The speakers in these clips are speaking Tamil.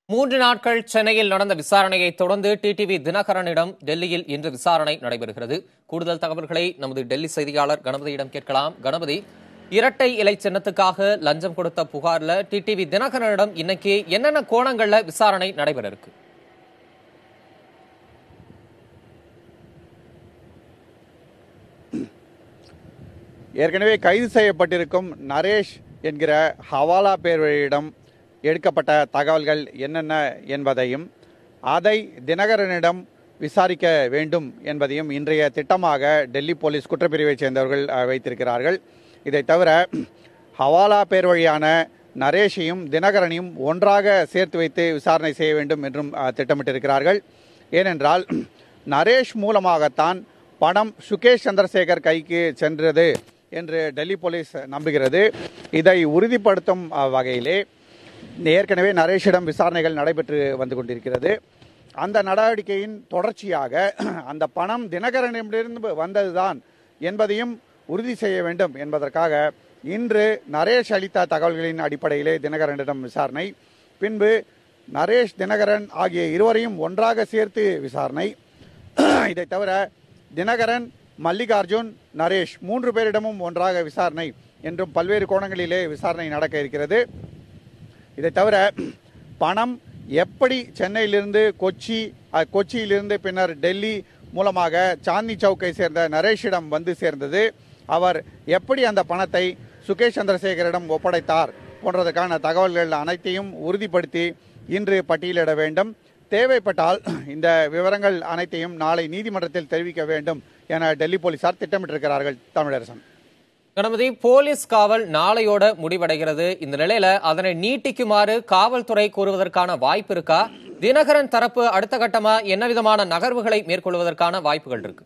மூன்று நாட்கள் சென்னையில் நடந்த விசாரணையை தொடர்ந்து டிடிவி தினகரனிடம் டெல்லியில் இன்று விசாரணை நடைபெறுகிறது கூடுதல் தகவல்களை நமது டெல்லி செய்தியாளர் கணபதியிடம் கேட்கலாம் கணபதி இரட்டை இலை சின்னத்துக்காக லஞ்சம் கொடுத்த புகார்ல டிடிவி தினகரனிடம் இன்னைக்கு என்னென்ன கோணங்கள்ல விசாரணை நடைபெற இருக்கு ஏற்கனவே கைது செய்யப்பட்டிருக்கும் நரேஷ் என்கிற ஹவாலா பேர்வழியிடம் எடுக்கப்பட்ட தகவல்கள் என்னென்ன என்பதையும் அதை தினகரனிடம் விசாரிக்க வேண்டும் என்பதையும் இன்றைய திட்டமாக டெல்லி போலீஸ் குற்றப்பிரிவைச் சேர்ந்தவர்கள் அஹ், வைத்திருக்கிறார்கள் இதை தவிர ஹவாலா பேர் வழியான நரேஷையும் தினகரனையும் ஒன்றாக சேர்த்து வைத்து விசாரணை செய்ய வேண்டும் என்றும் அஹ், திட்டமிட்டிருக்கிறார்கள் ஏனென்றால் நரேஷ் மூலமாகத்தான் பணம் சுகேஷ் சந்திரசேகர் கைக்கு சென்றது என்று டெல்லி போலீஸ் நம்புகிறது இதை உறுதிப்படுத்தும் அஹ், வகையிலே ஏற்கனவே நரேஷிடம் விசாரணைகள் நடைபெற்று வந்து கொண்டிருக்கிறது அந்த நடவடிக்கையின் தொடர்ச்சியாக அந்த பணம் தினகரனிடமிருந்து வந்ததுதான் என்பதையும் உறுதி செய்ய வேண்டும் என்பதற்காக இன்று நரேஷ் அளித்த தகவல்களின் அடிப்படையிலே தினகரனிடம் விசாரணை பின்பு நரேஷ் தினகரன் ஆகிய இருவரையும் ஒன்றாக சேர்த்து விசாரணை இதை தவிர தினகரன் மல்லிகார்ஜுன் நரேஷ் மூன்று பேரிடமும் ஒன்றாக விசாரணை என்றும் பல்வேறு கோணங்களிலே விசாரணை நடக்க இருக்கிறது இதை தவிர பணம் எப்படி சென்னையிலிருந்து கொச்சி அஹ், கொச்சியிலிருந்து பின்னர் டெல்லி மூலமாக சாந்தி சவுக்கை சேர்ந்த நரேஷிடம் வந்து சேர்ந்தது அவர் எப்படி அந்த பணத்தை சுகேஷ் சந்திரசேகரிடம் ஒப்படைத்தார் போன்றதற்கான தகவல்கள் அனைத்தையும் உறுதிப்படுத்தி இன்று பட்டியலிட வேண்டும் தேவைப்பட்டால் இந்த விவரங்கள் அனைத்தையும் நாளை நீதிமன்றத்தில் தெரிவிக்க வேண்டும் என டெல்லி போலீசார் திட்டமிட்டிருக்கிறார்கள் தமிழரசன் கணபதி போலீஸ் காவல் நாளையோட முடிவடைகிறது இந்த நிலையில அதனை நீட்டிக்குமாறு காவல்துறை கூறுவதற்கான வாய்ப்பு இருக்கா தினகரன் தரப்பு அடுத்த கட்டமா என்ன விதமான நகர்வுகளை மேற்கொள்வதற்கான வாய்ப்புகள் இருக்கு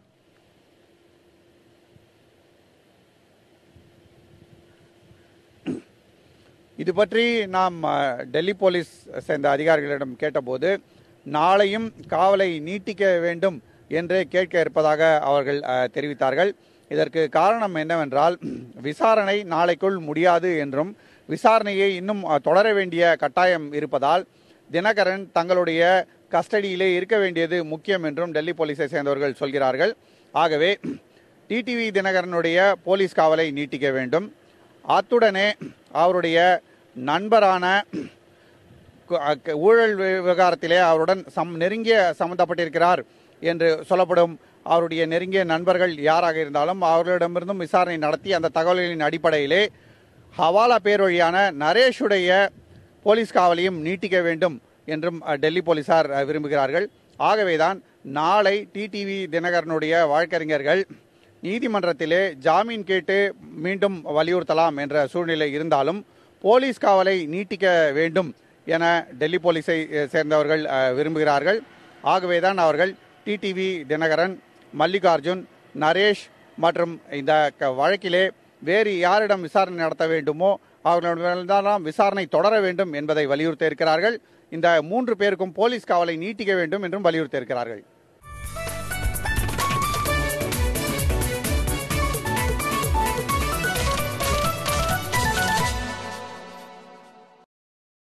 இது பற்றி நாம் அஹ், டெல்லி போலீஸ் சேர்ந்த அதிகாரிகளிடம் கேட்டபோது நாளையும் காவலை நீட்டிக்க வேண்டும் என்று கேட்க இருப்பதாக அவர்கள் அஹ், தெரிவித்தார்கள் இதற்கு காரணம் என்னவென்றால் விசாரணை நாளைக்குள் முடியாது என்றும் விசாரணையை இன்னும் அஹ், தொடர வேண்டிய கட்டாயம் இருப்பதால் தினகரன் தங்களுடைய கஸ்டடியிலே இருக்க வேண்டியது முக்கியம் என்றும் டெல்லி போலீஸை சேர்ந்தவர்கள் சொல்கிறார்கள் ஆகவே டிடிவி தினகரனுடைய போலீஸ் காவலை நீட்டிக்க வேண்டும் அத்துடனே அவருடைய நண்பரான கு- அ- ஊழல் விவகாரத்திலே அவருடன் சம் நெருங்கிய சம்பந்தப்பட்டிருக்கிறார் என்று சொல்லப்படும் அவருடைய நெருங்கிய நண்பர்கள் யாராக இருந்தாலும் அவர்களிடமிருந்தும் விசாரணை நடத்தி அந்த தகவல்களின் அடிப்படையிலே ஹவாலா பேர் வழியான நரேஷுடைய போலீஸ் காவலையும் நீட்டிக்க வேண்டும் என்றும் அ, டெல்லி போலீசார் அ, விரும்புகிறார்கள் ஆகவேதான் நாளை டிடிவி தினகரனுடைய வழக்கறிஞர்கள் நீதிமன்றத்திலே ஜாமீன் கேட்டு மீண்டும் வலியுறுத்தலாம் என்ற சூழ்நிலை இருந்தாலும் போலீஸ் காவலை நீட்டிக்க வேண்டும் என டெல்லி போலீஸை அஹ், சேர்ந்தவர்கள் அஹ், விரும்புகிறார்கள் ஆகவேதான் அவர்கள் டிடிவி தினகரன் மல்லிகார்ஜுன் நரேஷ் மற்றும் இந்த க- வழக்கிலே வேறு யாரிடம் விசாரணை நடத்த வேண்டுமோ அவர்களிடம்தான் விசாரணை தொடர வேண்டும் என்பதை வலியுறுத்த இருக்கிறார்கள் இந்த மூன்று பேருக்கும் போலீஸ் காவலை நீட்டிக்க வேண்டும் என்றும் வலியுறுத்த இருக்கிறார்கள்